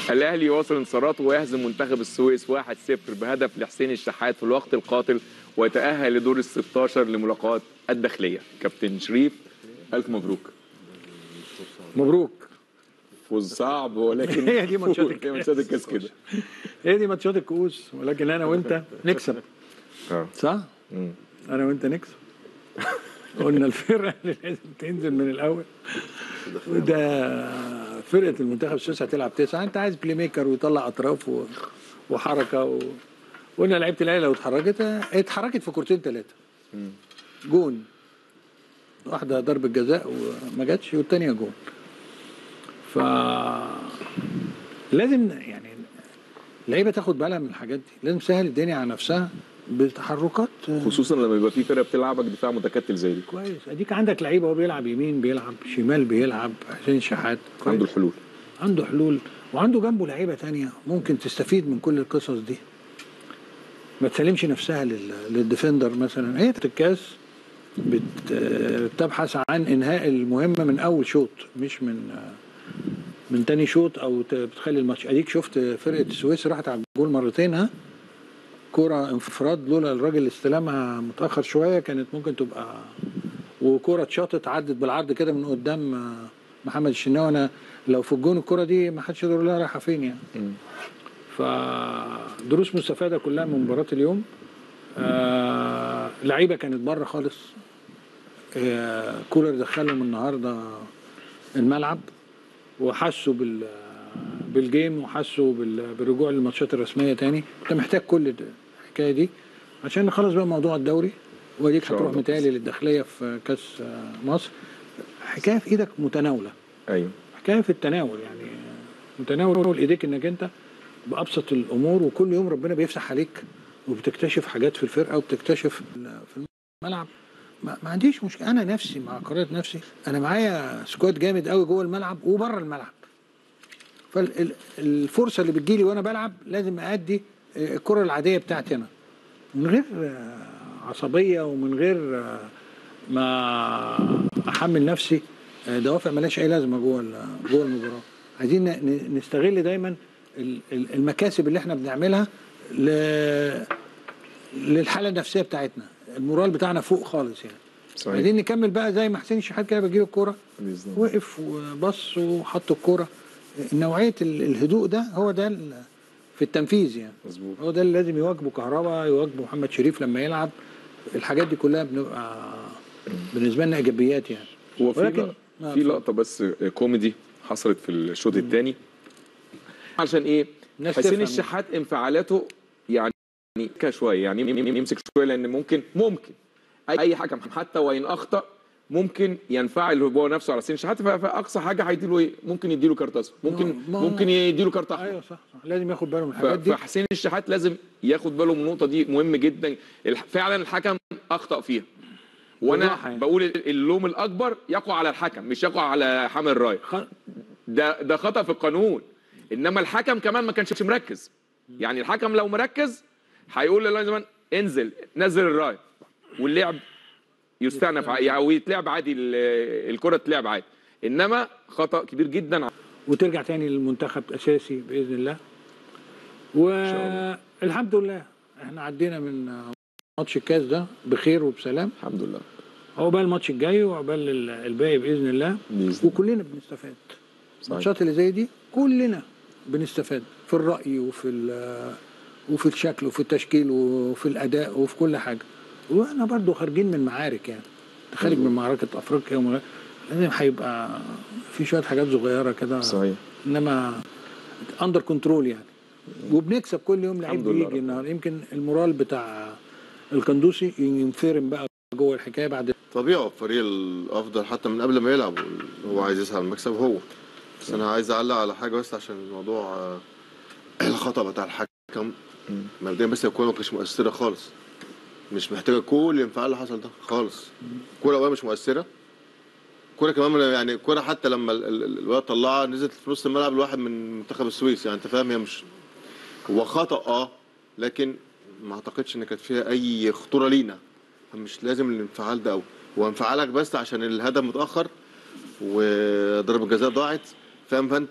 الاهلي يواصل انتصاراته ويهزم منتخب السويس 1-0 بهدف لحسين الشحات في الوقت القاتل ويتاهل لدور ال 16 لملاقاه الداخليه كابتن شريف الف مبروك مبروك فوز صعب ولكن هي دي ماتشات هي ماتشات الكاس كده هي دي ماتشات الكؤوس ولكن انا وانت نكسب اه صح؟ مم. انا وانت نكسب قلنا الفرقه اللي لازم تنزل من الاول وده فرقه المنتخب السويسي هتلعب تسعه انت عايز بلاي ميكر ويطلع اطراف و... وحركه و... قلنا لعيبه الاهلي لو اتحركت اتحركت في كورتين ثلاثه جون واحده ضربه جزاء وما جاتش والثانيه جون ف لازم يعني اللعيبه تاخد بالها من الحاجات دي لازم تسهل الدنيا على نفسها بتحركات خصوصا لما يبقى في فرقه بتلعبك دفاع متكتل زي دي كويس اديك عندك لعيب هو بيلعب يمين بيلعب شمال بيلعب حسين شحات كويس. عنده الحلول عنده حلول وعنده جنبه لعيبه تانية ممكن تستفيد من كل القصص دي ما تسلمش نفسها لل... للديفندر مثلا هي الكاس بت... بتبحث عن انهاء المهمه من اول شوط مش من من تاني شوط او ت- بتخلي الماتش اديك شفت فرقه السويس راحت على الجول مرتين ها كرة انفراد لولا الراجل اللي استلمها متاخر شويه كانت ممكن تبقى وكرة اتشاطت عدت بالعرض كده من قدام آه، محمد الشناوي انا لو في الجون الكرة دي ما حدش يقدر يقول لها رايحه فين يعني فدروس مستفاده كلها من مباراه اليوم آه لعيبه كانت بره خالص آه كولر دخلهم النهارده الملعب وحسوا بال بالجيم وحسوا بال- بالرجوع للماتشات الرسميه تاني انت محتاج كل ده- الحكايه دي عشان نخلص بقى موضوع الدوري وديك شاء هتروح الله. متهيألي للداخليه في كاس آه، مصر حكايه في ايدك متناوله ايوه حكايه في التناول يعني متناول ايديك انك انت بابسط الامور وكل يوم ربنا بيفتح عليك وبتكتشف حاجات في الفرقه وبتكتشف في الملعب ما, ما عنديش مشكله انا نفسي مع قرارة نفسي انا معايا سكواد جامد قوي جوه الملعب وبره الملعب فالفرصه اللي بتجيلي وانا بلعب لازم ادي الكره العاديه بتاعتي انا من غير آه، عصبيه ومن غير آه، ما احمل نفسي آه، دوافع ملهاش اي لازمه جوه ال- جوه المباراه عايزين ن- ن- نستغل دايما ال- ال- المكاسب اللي احنا بنعملها ل- للحاله النفسيه بتاعتنا المورال بتاعنا فوق خالص يعني صحيح عايزين نكمل بقى زي ما حسين شحات كده بيجيب الكوره باذن الله وقف وبص وحط الكوره نوعيه ال- الهدوء ده هو ده ال- في التنفيذ يعني مظبوط هو ده اللي لازم يواجبه كهربا يواجبه محمد شريف لما يلعب الحاجات دي كلها بنبقى بالنسبه لنا ايجابيات يعني هو في ولكن- لقطة آه، في اتفضل. لقطه بس كوميدي حصلت في الشوط الثاني عشان ايه الناس حسين تفهم. الشحات انفعالاته يعني كا شويه يعني يم- يمسك شويه لان ممكن ممكن اي أي حكم حتى وان اخطا ممكن ينفعل هو نفسه على حسين الشحات ف- فاقصى حاجه هيديله ايه ممكن يديله كارت اصفر ممكن ما- ممكن يديله كارت احمر ايوه صح, صح لازم ياخد باله من ف- الحاجات دي فحسين الشحات لازم ياخد باله من النقطه دي مهم جدا الح- فعلا الحكم اخطا فيها وانا بالراحة يعني. بقول اللوم الاكبر يقع على الحكم مش يقع على حامل الرايه خ... ده ده خطا في القانون انما الحكم كمان ما كانش مركز يعني الحكم لو مركز هيقول للازمان انزل نزل الرايه واللعب يستأنف ع- يعني ويتلعب عادي ال- الكره تلعب عادي انما خطا كبير جدا وترجع تاني للمنتخب اساسي باذن الله والحمد لله احنا عدينا من ماتش الكاس ده بخير وبسلام الحمد لله عقبال الماتش الجاي وعقبال ال- الباقي باذن الله باذن الله وكلنا بنستفاد صحيح. الماتشات اللي زي دي كلنا بنستفاد في الرأي وفي ال- وفي الشكل وفي التشكيل وفي الأداء وفي كل حاجة واحنا برضو خارجين من معارك يعني خارج من معركة أفريقيا ومغ... لازم هيبقى في شوية حاجات صغيرة كده صحيح انما اندر كنترول يعني وبنكسب كل يوم لعيب الحمد لله بيجي رب النهارده يمكن المورال بتاع القندوسي ينفرم بقى جوه الحكايه بعد طبيعي الفريق الافضل حتى من قبل ما يلعب هو عايز يسعى المكسب هو بس انا عايز اعلق على حاجه بس عشان الموضوع آه، الخطا بتاع الحكم مبدئيا بس الكوره ما كانتش مؤثره خالص مش محتاجه كل الانفعال اللي حصل ده خالص الكوره اولا مش مؤثره الكوره كمان يعني الكوره حتى لما ال- ال- ال- الولد طلعها نزلت في نص الملعب لواحد من منتخب السويس يعني انت فاهم هي مش هو خطا اه لكن ما اعتقدش ان كانت فيها اي خطوره لينا مش لازم الانفعال ده قوي هو انفعالك بس عشان الهدف متاخر وضربه الجزاء ضاعت فاهم فانت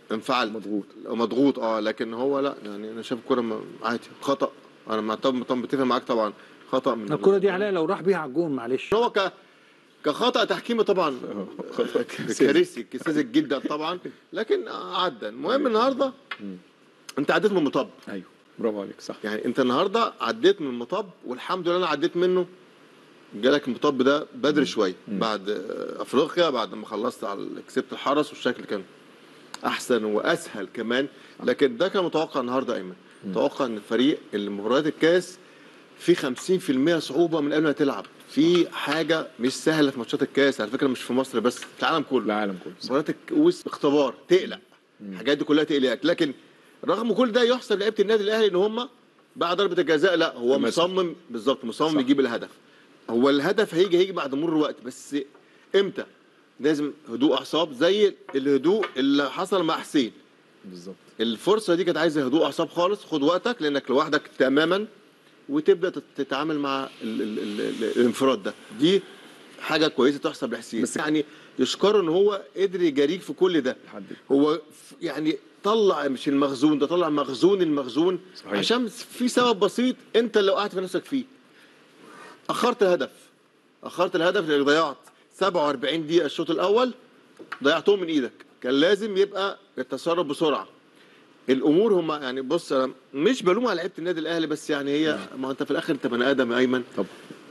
انفعل مضغوط مضغوط اه لكن هو لا يعني انا شايف الكوره م- عادي خطا انا مع طب طب متفق معاك طبعا خطا من الكرة دي علاء لو راح بيها على الجون معلش هو ك كخطا تحكيمي طبعا كارثي ساذج جدا طبعا لكن عدى المهم النهارده انت عديت من المطب ايوه برافو عليك صح يعني انت النهارده عديت من المطب والحمد لله انا عديت منه جالك المطب ده بدري شويه بعد آه، افريقيا بعد ما خلصت على كسبت الحرس والشكل كان احسن واسهل كمان لكن ده كان متوقع النهارده ايمن متوقع ان الفريق اللي مباريات الكاس في 50% صعوبه من قبل ما تلعب في حاجه مش سهله في ماتشات الكاس على فكره مش في مصر بس في العالم كله العالم كله صح. مباريات الكؤوس اختبار تقلق الحاجات دي كلها تقلقك لكن رغم كل ده يحسب لعيبه النادي الاهلي ان هم بعد ضربه الجزاء لا هو تماسك. مصمم بالظبط مصمم صح. يجيب الهدف هو الهدف هيجي هيجي بعد مرور الوقت بس امتى لازم هدوء اعصاب زي الهدوء اللي حصل مع حسين بالظبط الفرصه دي كانت عايزه هدوء اعصاب خالص خد وقتك لانك لوحدك تماما وتبدا تت- تتعامل مع ال ال ال ال الانفراد ده دي حاجه كويسه تحسب لحسين بس- يعني يشكره ان هو قدر يجاريك في كل ده لحد هو ف- يعني طلع مش المخزون ده طلع مخزون المخزون صحيح. عشان في سبب بسيط انت اللي وقعت في نفسك فيه اخرت الهدف اخرت الهدف لانك ضيعت 47 دقيقه الشوط الاول ضيعتهم من ايدك كان لازم يبقى التصرف بسرعه الامور هم يعني بص انا مش بلوم على لعيبه النادي الاهلي بس يعني هي ما انت في الاخر انت بني ادم يا ايمن طبعا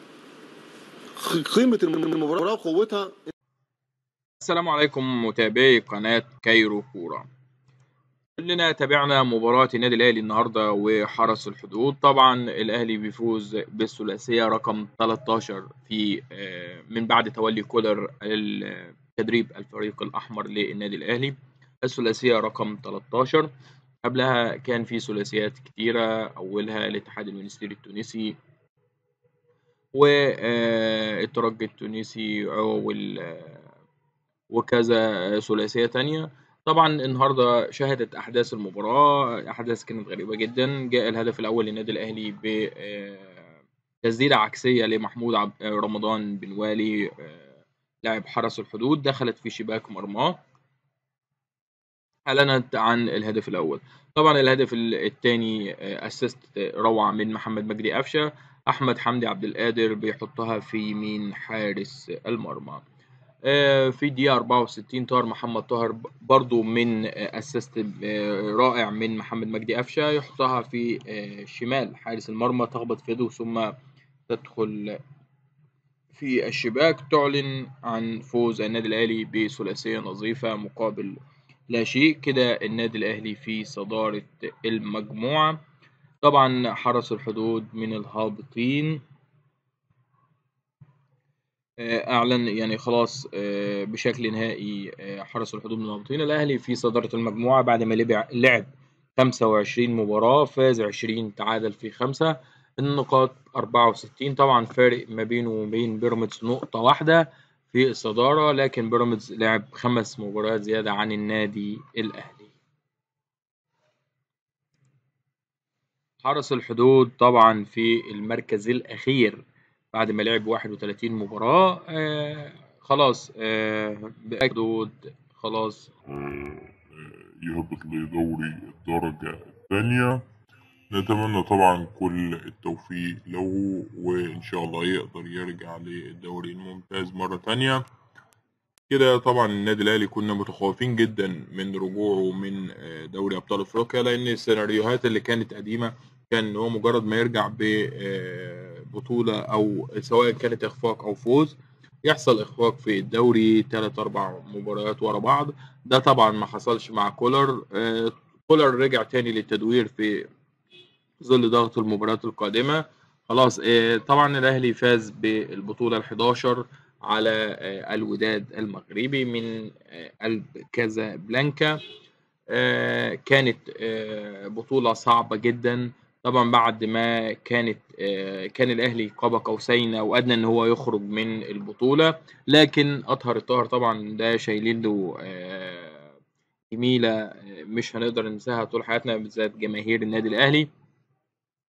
خ- قيمه المباراه وقوتها السلام عليكم متابعي قناة كايرو كورة كلنا تابعنا مباراة النادي الأهلي النهاردة وحرس الحدود طبعا الأهلي بيفوز بالثلاثية رقم 13 في آه، من بعد تولي كولر ال- تدريب الفريق الأحمر للنادي الأهلي الثلاثية رقم 13 قبلها كان في ثلاثيات كتيرة أولها الاتحاد المنستيري التونسي والترجي التونسي وال وكذا ثلاثية تانية طبعا النهاردة شهدت أحداث المباراة أحداث كانت غريبة جدا جاء الهدف الأول للنادي الأهلي ب آه، تسديدة عكسية لمحمود عب... آه، رمضان بن والي آه، لاعب حرس الحدود دخلت في شباك مرماه أعلنت عن الهدف الأول طبعا الهدف الثاني أسيست روعة من محمد مجدي قفشة أحمد حمدي عبد القادر بيحطها في يمين حارس المرمى آه، في دقيقة 64 طاهر محمد طاهر ب- برضو من اسيست رائع من محمد مجدي قفشة يحطها في آه، شمال حارس المرمى تخبط في يده ثم تدخل في الشباك تعلن عن فوز النادي الأهلي بثلاثية نظيفة مقابل لا شيء كده النادي الأهلي في صدارة المجموعة طبعا حرس الحدود من الهابطين آه، أعلن يعني خلاص آه، بشكل نهائي آه، حرس الحدود من الهابطين الأهلي في صدارة المجموعة بعد ما لبع- لعب 25 مباراة فاز 20 تعادل في خمسة النقاط 64 طبعا فارق ما بينه وبين بيراميدز نقطة واحدة في الصدارة لكن بيراميدز لعب خمس مباريات زيادة عن النادي الأهلي حرس الحدود طبعا في المركز الأخير بعد ما لعب 31 مباراة آه خلاص آه بحدود خلاص يهبط لدوري الدرجة الثانية نتمنى طبعا كل التوفيق له وإن شاء الله يقدر يرجع للدوري الممتاز مرة تانية كده طبعا النادي الأهلي كنا متخوفين جدا من رجوعه من آه، دوري أبطال أفريقيا لأن السيناريوهات اللي كانت قديمة كان هو مجرد ما يرجع ببطولة أو سواء كانت إخفاق أو فوز يحصل إخفاق في الدوري تلات أربع مباريات ورا بعض ده طبعا ما حصلش مع كولر آه، كولر رجع تاني للتدوير في ظل ضغط المباريات القادمة خلاص آه، طبعا الأهلي فاز بالبطولة ال11 على آه، الوداد المغربي من آه، قلب كازابلانكا آه، كانت آه، بطولة صعبة جدا طبعا بعد ما كانت آه، كان الأهلي قاب قوسين أو أدنى إن هو يخرج من البطولة لكن أطهر الطاهر طبعا ده شايلين له آه، جميلة آه، مش هنقدر ننساها طول حياتنا بالذات جماهير النادي الأهلي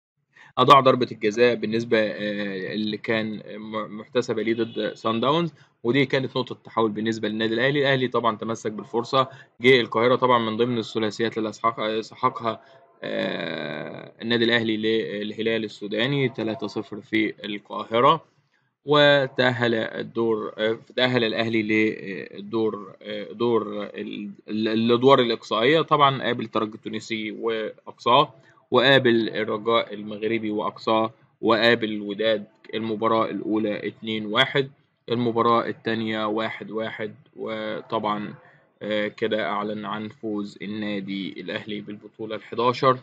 اضاع ضربه الجزاء بالنسبه آه، اللي كان م- محتسبه ليه ضد سان داونز ودي كانت نقطه تحول بالنسبه للنادي الاهلي الاهلي طبعا تمسك بالفرصه جه القاهره طبعا من ضمن الثلاثيات اللي أسحق- سحقها آه، النادي الاهلي للهلال السوداني 3-0 في القاهره وتأهل الدور آه، تأهل الأهلي للدور آه، دور ال- ال- الأدوار الإقصائية طبعا قابل الترجي التونسي وأقصاه وقابل الرجاء المغربي وأقصاه وقابل الوداد المباراة الأولى 2-1 المباراة الثانية 1-1 وطبعا آه، كده أعلن عن فوز النادي الأهلي بالبطولة ال11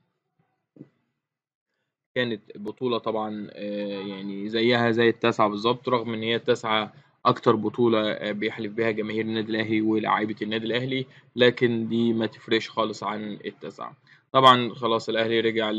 كانت بطولة طبعا آه، يعني زيها زي التاسعة بالظبط رغم إن هي التاسعة أكتر بطولة آه، بيحلف بها جماهير النادي الأهلي ولاعيبة النادي الأهلي لكن دي ما تفرقش خالص عن التاسعة طبعا خلاص الأهلي رجع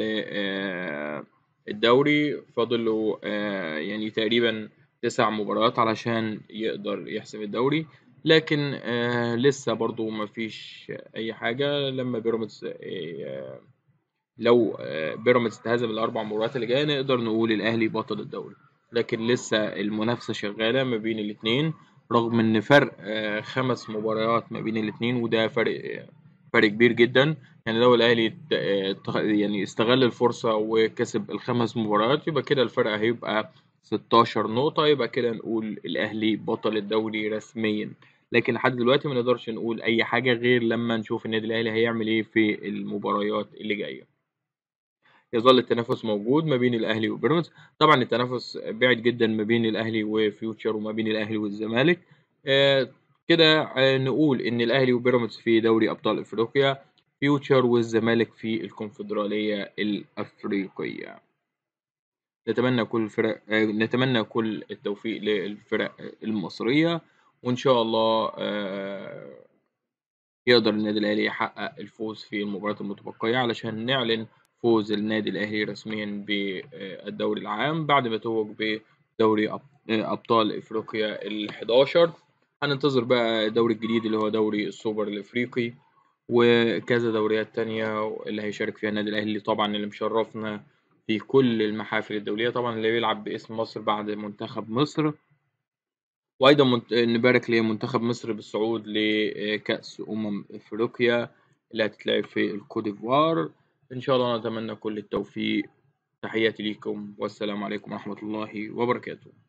للدوري فاضل له آه، يعني تقريبا تسع مباريات علشان يقدر يحسم الدوري لكن آه، لسه برضو ما فيش أي حاجة لما بيراميدز آه، لو آه، بيراميدز تهزم الاربع مباريات اللي جايه نقدر نقول الاهلي بطل الدوري لكن لسه المنافسه شغاله ما بين الاثنين رغم ان فرق آه، خمس مباريات ما بين الاثنين وده فرق آه، فرق كبير جدا يعني لو الاهلي ت- آه، تخ- يعني استغل الفرصه وكسب الخمس مباريات يبقى كده الفرق هيبقى 16 نقطه يبقى كده نقول الاهلي بطل الدوري رسميا لكن لحد دلوقتي ما نقدرش نقول اي حاجه غير لما نشوف النادي الاهلي هيعمل ايه في المباريات اللي جايه يظل التنافس موجود ما بين الاهلي وبيراميدز طبعا التنافس بعد جدا ما بين الاهلي وفيوتشر وما بين الاهلي والزمالك آه، كده آه، نقول ان الاهلي وبيراميدز في دوري ابطال افريقيا فيوتشر والزمالك في الكونفدراليه الافريقيه نتمنى كل الفرق آه، نتمنى كل التوفيق للفرق المصريه وان شاء الله آه، يقدر النادي الأهلي يحقق الفوز في المباريات المتبقية علشان نعلن فوز النادي الأهلي رسميا بالدوري العام بعد ما توج بدوري أب- أبطال إفريقيا ال11 هننتظر بقى الدوري الجديد اللي هو دوري السوبر الإفريقي وكذا دوريات تانية اللي هيشارك فيها النادي الأهلي طبعا اللي مشرفنا في كل المحافل الدولية طبعا اللي بيلعب باسم مصر بعد منتخب مصر وايضا منت- نبارك لمنتخب مصر بالصعود لكأس أمم افريقيا اللي هتتلعب في الكوت ديفوار ان شاء الله نتمنى كل التوفيق تحياتي ليكم والسلام عليكم ورحمة الله وبركاته